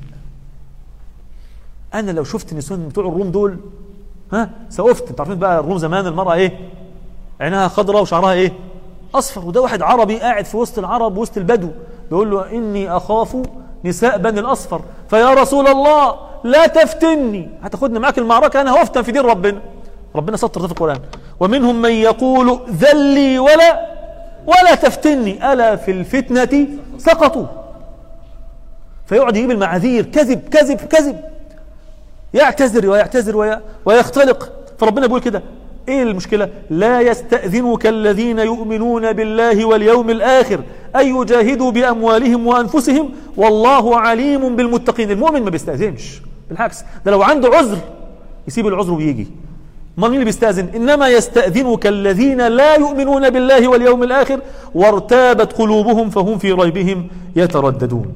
Speaker 1: انا لو شفت النسوان بتوع الروم دول ها سقفت انت عارفين بقى الروم زمان المراه ايه عينها خضراء وشعرها ايه اصفر وده واحد عربي قاعد في وسط العرب وسط البدو بيقول له اني اخاف نساء بني الاصفر فيا رسول الله لا تفتني هتاخدني معاك المعركه انا هفتن في دين ربنا ربنا سطر ده في القران ومنهم من يقول ذلي ولا ولا تفتني الا في الفتنه سقطوا فيقعد يجيب المعاذير كذب كذب كذب يعتذر ويعتذر ويختلق فربنا بيقول كده ايه المشكلة لا يستأذنك الذين يؤمنون بالله واليوم الآخر أن يجاهدوا بأموالهم وأنفسهم والله عليم بالمتقين المؤمن ما بيستأذنش بالعكس ده لو عنده عذر يسيب العذر ويجي ما مين اللي بيستأذن إنما يستأذنك الذين لا يؤمنون بالله واليوم الآخر وارتابت قلوبهم فهم في ريبهم يترددون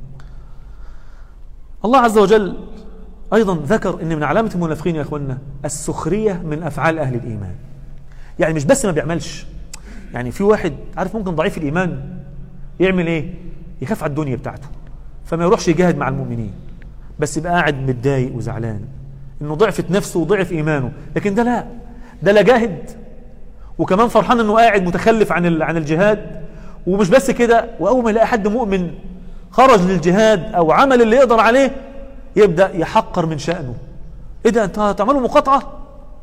Speaker 1: الله عز وجل أيضا ذكر أن من علامة المنافقين يا أخوانا السخرية من أفعال أهل الإيمان يعني مش بس ما بيعملش يعني في واحد عارف ممكن ضعيف الإيمان يعمل إيه يخاف على الدنيا بتاعته فما يروحش يجاهد مع المؤمنين بس يبقى قاعد متضايق وزعلان انه ضعفت نفسه وضعف ايمانه لكن ده لا ده لا جاهد وكمان فرحان انه قاعد متخلف عن عن الجهاد ومش بس كده واول ما يلاقي حد مؤمن خرج للجهاد او عمل اللي يقدر عليه يبدا يحقر من شانه ايه ده انت هتعملوا مقاطعه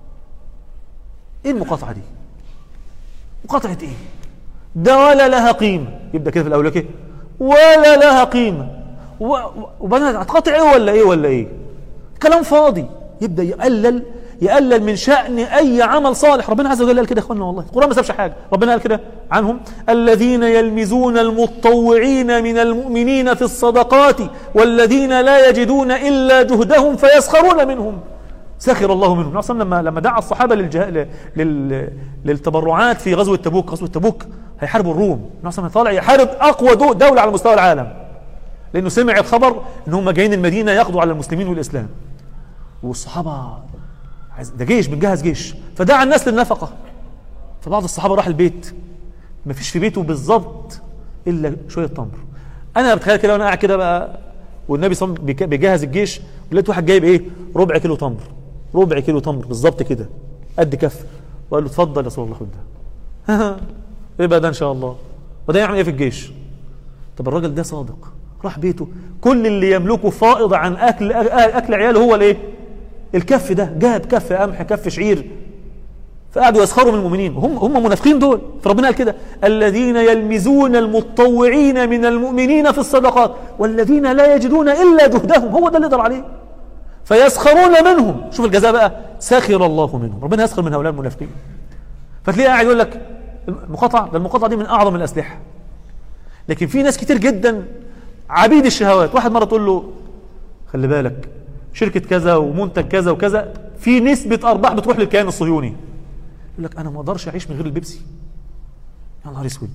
Speaker 1: ايه المقاطعه دي مقاطعه ايه ده ولا لها قيمه يبدا كده في الاول كده ولا لها قيمه وبعدين هتقاطع ايه ولا ايه ولا ايه كلام فاضي يبدا يقلل يقلل من شأن أي عمل صالح ربنا عز وجل قال كده يا اخوانا والله القرآن ما سابش حاجة ربنا قال كده عنهم الذين يلمزون المتطوعين من المؤمنين في الصدقات والذين لا يجدون إلا جهدهم فيسخرون منهم سخر الله منهم اصلا لما لما دعا الصحابه للجه... لل... للتبرعات في غزوه تبوك غزوه تبوك هيحاربوا الروم اصلا طالع يحارب اقوى دو... دوله على مستوى العالم لانه سمع الخبر ان هم جايين المدينه يقضوا على المسلمين والاسلام والصحابه ده جيش بنجهز جيش فدعا الناس للنفقه فبعض الصحابه راح البيت ما فيش في بيته بالظبط الا شويه تمر انا بتخيل كده وانا قاعد كده بقى والنبي صلى الله عليه وسلم بيجهز الجيش ولقيت واحد جايب ايه ربع كيلو تمر ربع كيلو تمر بالظبط كده قد كف وقال له اتفضل يا رسول الله خد ده ايه بقى ده ان شاء الله وده يعمل ايه في الجيش طب الراجل ده صادق راح بيته كل اللي يملكه فائض عن اكل اكل عياله هو الايه الكف ده جاب كف قمح كف شعير فقعدوا يسخروا من المؤمنين هم هم منافقين دول فربنا قال كده الذين يلمزون المتطوعين من المؤمنين في الصدقات والذين لا يجدون الا جهدهم هو ده اللي يقدر عليه فيسخرون منهم شوف الجزاء بقى سخر الله منهم ربنا يسخر من هؤلاء المنافقين فتلاقيه قاعد يقول لك المقاطعه ده المقاطعه دي من اعظم الاسلحه لكن في ناس كتير جدا عبيد الشهوات واحد مره تقول له خلي بالك شركة كذا ومنتج كذا وكذا في نسبة أرباح بتروح للكيان الصهيوني يقول لك أنا ما أقدرش أعيش من غير البيبسي يا نهار أسود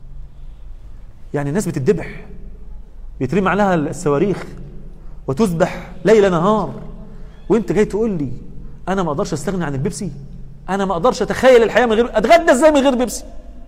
Speaker 1: يعني الناس بتدبح بيترمي عليها الصواريخ وتذبح ليل نهار وانت جاي تقول لي انا ما اقدرش استغنى عن البيبسي انا ما اقدرش اتخيل الحياه من غير اتغدى ازاي من غير بيبسي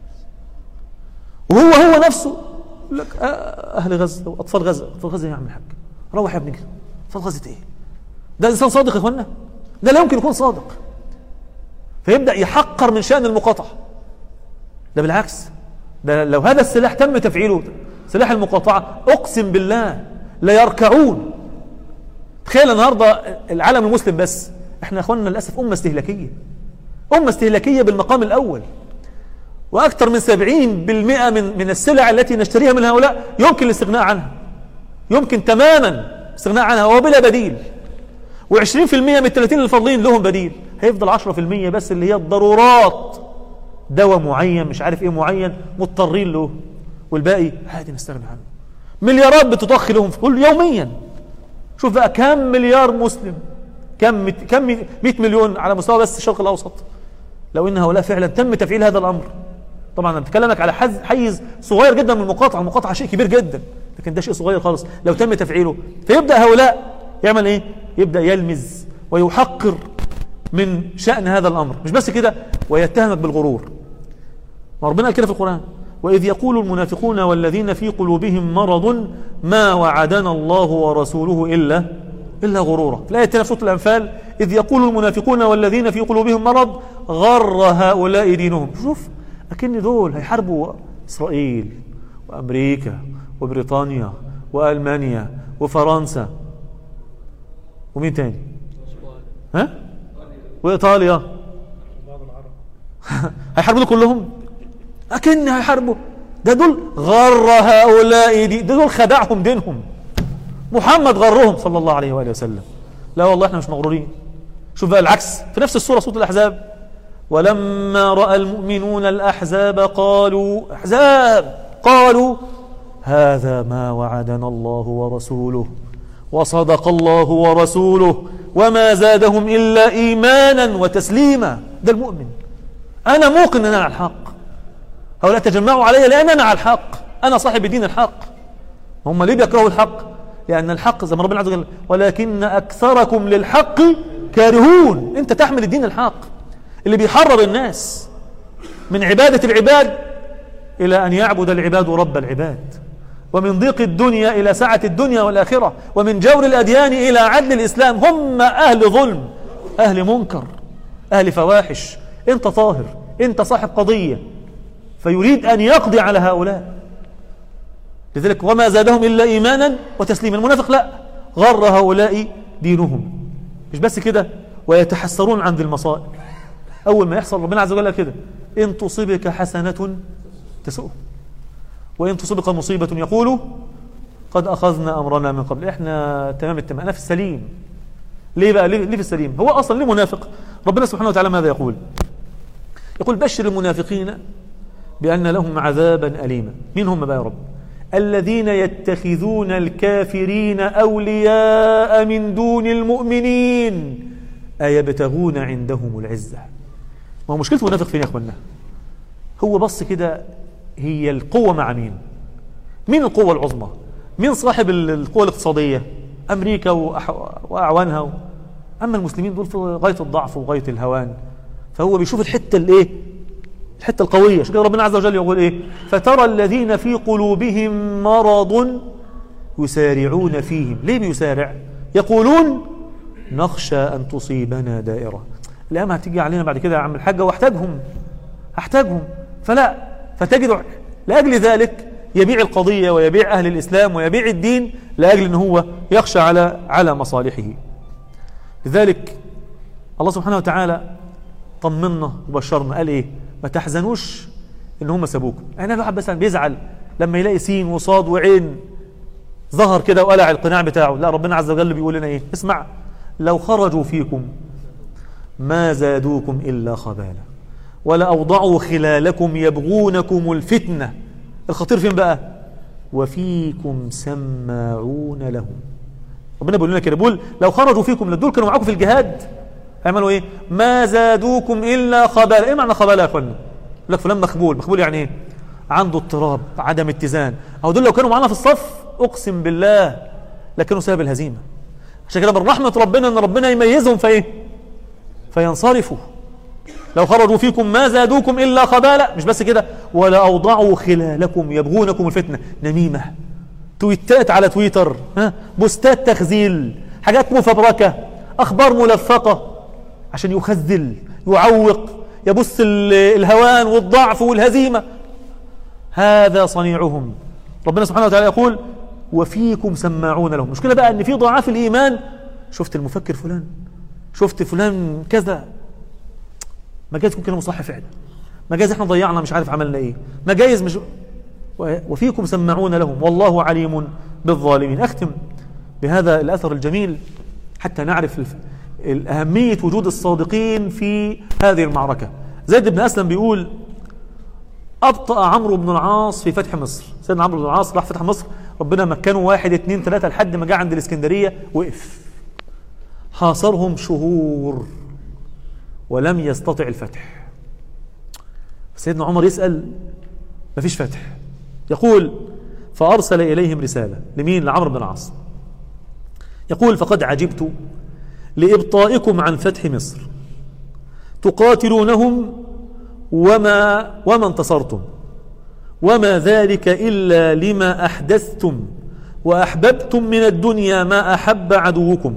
Speaker 1: وهو هو نفسه يقول لك اهل غزه واطفال غزه اطفال غزه يا عم الحاج روح يا ابني كده اطفال غزه ايه ده انسان صادق يا اخوانا ده لا يمكن يكون صادق فيبدا يحقر من شان المقاطعه ده بالعكس ده لو هذا السلاح تم تفعيله سلاح المقاطعه اقسم بالله لا يركعون تخيل النهارده العالم المسلم بس احنا يا اخواننا للاسف امه استهلاكيه امه استهلاكيه بالمقام الاول واكثر من 70% من من السلع التي نشتريها من هؤلاء يمكن الاستغناء عنها يمكن تماما الاستغناء عنها وبلا بديل و20% من ال 30 الفاضلين لهم بديل هيفضل 10% بس اللي هي الضرورات دواء معين مش عارف ايه معين مضطرين له والباقي عادي نستغنى عنه مليارات بتضخ لهم كل يوميا شوف بقى كم مليار مسلم كم كم 100 مليون على مستوى بس الشرق الاوسط لو ان هؤلاء فعلا تم تفعيل هذا الامر طبعا انا بتكلمك على حز حيز صغير جدا من المقاطعه المقاطعه شيء كبير جدا لكن ده شيء صغير خالص لو تم تفعيله فيبدا هؤلاء يعمل ايه يبدا يلمز ويحقر من شان هذا الامر مش بس كده ويتهمك بالغرور ما ربنا قال كده في القران واذ يقول المنافقون والذين في قلوبهم مرض ما وعدنا الله ورسوله الا الا غرورا في الايه الثانيه في سوره الانفال اذ يقول المنافقون والذين في قلوبهم مرض غر هؤلاء دينهم شوف اكن دول هيحاربوا اسرائيل وامريكا وبريطانيا والمانيا وفرنسا ومين تاني ها وايطاليا هيحاربوا دول كلهم اكن هيحاربوا ده دول غر هؤلاء دي ده دول خدعهم دينهم محمد غرهم صلى الله عليه واله وسلم لا والله احنا مش مغرورين شوف بقى العكس في نفس السوره سوره الاحزاب ولما راى المؤمنون الاحزاب قالوا احزاب قالوا هذا ما وعدنا الله ورسوله وصدق الله ورسوله وما زادهم الا ايمانا وتسليما ده المؤمن انا موقن ان انا على الحق هؤلاء تجمعوا علي لان انا على الحق انا صاحب دين الحق هم ليه بيكرهوا الحق لان الحق زي ما ربنا عز وجل ولكن اكثركم للحق كارهون انت تحمل الدين الحق اللي بيحرر الناس من عباده العباد الى ان يعبد العباد رب العباد ومن ضيق الدنيا إلى سعة الدنيا والآخرة ومن جور الأديان إلى عدل الإسلام هم أهل ظلم أهل منكر أهل فواحش أنت طاهر أنت صاحب قضية فيريد أن يقضي على هؤلاء لذلك وما زادهم إلا إيمانا وتسليما المنافق لا غر هؤلاء دينهم مش بس كده ويتحسرون عن ذي المصائب أول ما يحصل ربنا عز وجل كده إن تصبك حسنة تسؤهم وإن تصبك مصيبة يقول قد أخذنا أمرنا من قبل إحنا تمام التمام أنا في السليم ليه بقى ليه في السليم هو أصلا ليه منافق ربنا سبحانه وتعالى ماذا يقول يقول بشر المنافقين بأن لهم عذابا أليما مين هم بقى يا رب الذين يتخذون الكافرين أولياء من دون المؤمنين أيبتغون عندهم العزة ما هو مشكلة المنافق فين يا أخوانا هو بص كده هي القوة مع مين مين القوة العظمى مين صاحب القوة الاقتصادية أمريكا وأعوانها أما المسلمين دول في غاية الضعف وغاية الهوان فهو بيشوف الحتة الايه الحتة القوية عشان كده ربنا عز وجل يقول ايه فترى الذين في قلوبهم مرض يسارعون فيهم ليه بيسارع يقولون نخشى أن تصيبنا دائرة الأيام هتيجي علينا بعد كده يا عم الحاجة واحتاجهم هحتاجهم فلا فتجد لأجل ذلك يبيع القضية ويبيع أهل الإسلام ويبيع الدين لأجل أنه هو يخشى على على مصالحه لذلك الله سبحانه وتعالى طمنا وبشرنا قال إيه ما تحزنوش إن هم سابوكم يعني الواحد مثلا بيزعل لما يلاقي سين وصاد وعين ظهر كده وقلع القناع بتاعه لا ربنا عز وجل بيقول لنا إيه اسمع لو خرجوا فيكم ما زادوكم إلا خبالا ولأوضعوا خلالكم يبغونكم الفتنة الخطير فين بقى وفيكم سماعون لهم ربنا بيقول لنا كده بيقول لو خرجوا فيكم لدول كانوا معاكم في الجهاد هيعملوا ايه ما زادوكم الا خبالا ايه معنى خبالا يا اخوانا يقول لك فلان مخبول مخبول يعني ايه عنده اضطراب عدم اتزان او دول لو كانوا معانا في الصف اقسم بالله لكانوا سبب الهزيمه عشان كده من رحمه ربنا ان ربنا يميزهم في ايه فينصرفوا لو خرجوا فيكم ما زادوكم إلا خبالا مش بس كده ولا أوضعوا خلالكم يبغونكم الفتنة نميمة تويتات على تويتر ها بوستات تخزيل حاجات مفبركة أخبار ملفقة عشان يخذل يعوق يبث الهوان والضعف والهزيمة هذا صنيعهم ربنا سبحانه وتعالى يقول وفيكم سماعون لهم المشكلة بقى ان في ضعاف الإيمان شفت المفكر فلان شفت فلان كذا ما جايز يكون كلامه صح فعلا ما جايز احنا ضيعنا مش عارف عملنا ايه ما جايز مش وفيكم سماعون لهم والله عليم بالظالمين اختم بهذا الاثر الجميل حتى نعرف أهمية وجود الصادقين في هذه المعركة زيد بن أسلم بيقول أبطأ عمرو بن العاص في فتح مصر سيدنا عمرو بن العاص راح فتح مصر ربنا مكنه واحد اثنين ثلاثة لحد ما جاء عند الإسكندرية وقف حاصرهم شهور ولم يستطع الفتح سيدنا عمر يسأل ما فيش فتح يقول فأرسل إليهم رسالة لمين لعمرو بن العاص يقول فقد عجبت لإبطائكم عن فتح مصر تقاتلونهم وما وما انتصرتم وما ذلك إلا لما أحدثتم وأحببتم من الدنيا ما أحب عدوكم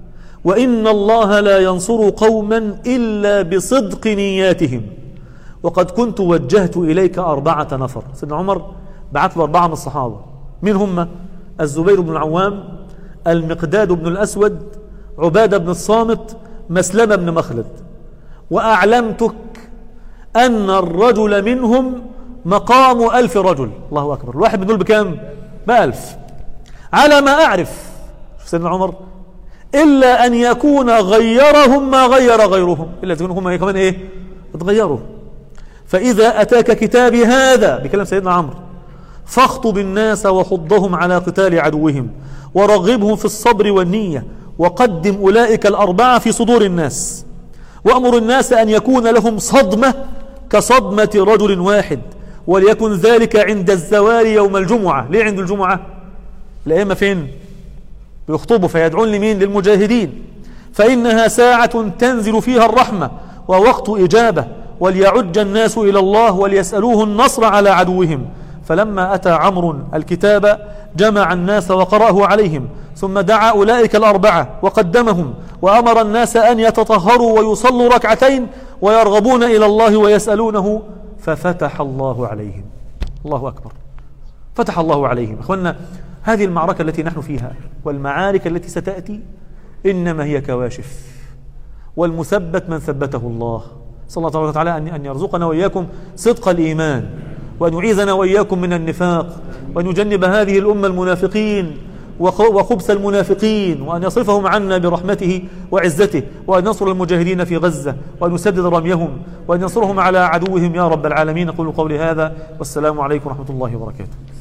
Speaker 1: وإن الله لا ينصر قوما إلا بصدق نياتهم وقد كنت وجهت إليك أربعة نفر سيدنا عمر بعث له أربعة من الصحابة من هم الزبير بن العوام المقداد بن الأسود عبادة بن الصامت مسلمة بن مخلد وأعلمتك أن الرجل منهم مقام ألف رجل الله أكبر الواحد من دول بكام بألف على ما أعرف سيدنا عمر إلا أن يكون غيرهم ما غير غيرهم إلا أن يكونوا هم كمان إيه اتغيروا فإذا أتاك كتابي هذا بكلام سيدنا عمرو فاخطب الناس وحضهم على قتال عدوهم ورغبهم في الصبر والنية وقدم أولئك الأربعة في صدور الناس وأمر الناس أن يكون لهم صدمة كصدمة رجل واحد وليكن ذلك عند الزوال يوم الجمعة ليه عند الجمعة الأئمة فين بيخطبوا فيدعون لمين للمجاهدين فإنها ساعة تنزل فيها الرحمة ووقت إجابة وليعج الناس إلى الله وليسألوه النصر على عدوهم فلما أتى عمرو الكتاب جمع الناس وقرأه عليهم ثم دعا أولئك الأربعة وقدمهم وأمر الناس أن يتطهروا ويصلوا ركعتين ويرغبون إلى الله ويسألونه ففتح الله عليهم الله أكبر فتح الله عليهم أخوانا هذه المعركة التي نحن فيها والمعارك التي ستأتي إنما هي كواشف والمثبت من ثبته الله صلى الله تعالى أن يرزقنا وإياكم صدق الإيمان وأن يعيذنا وإياكم من النفاق وأن يجنب هذه الأمة المنافقين وخبث المنافقين وأن يصرفهم عنا برحمته وعزته وأن ينصر المجاهدين في غزة وأن يسدد رميهم وأن ينصرهم على عدوهم يا رب العالمين أقول قولي هذا والسلام عليكم ورحمة الله وبركاته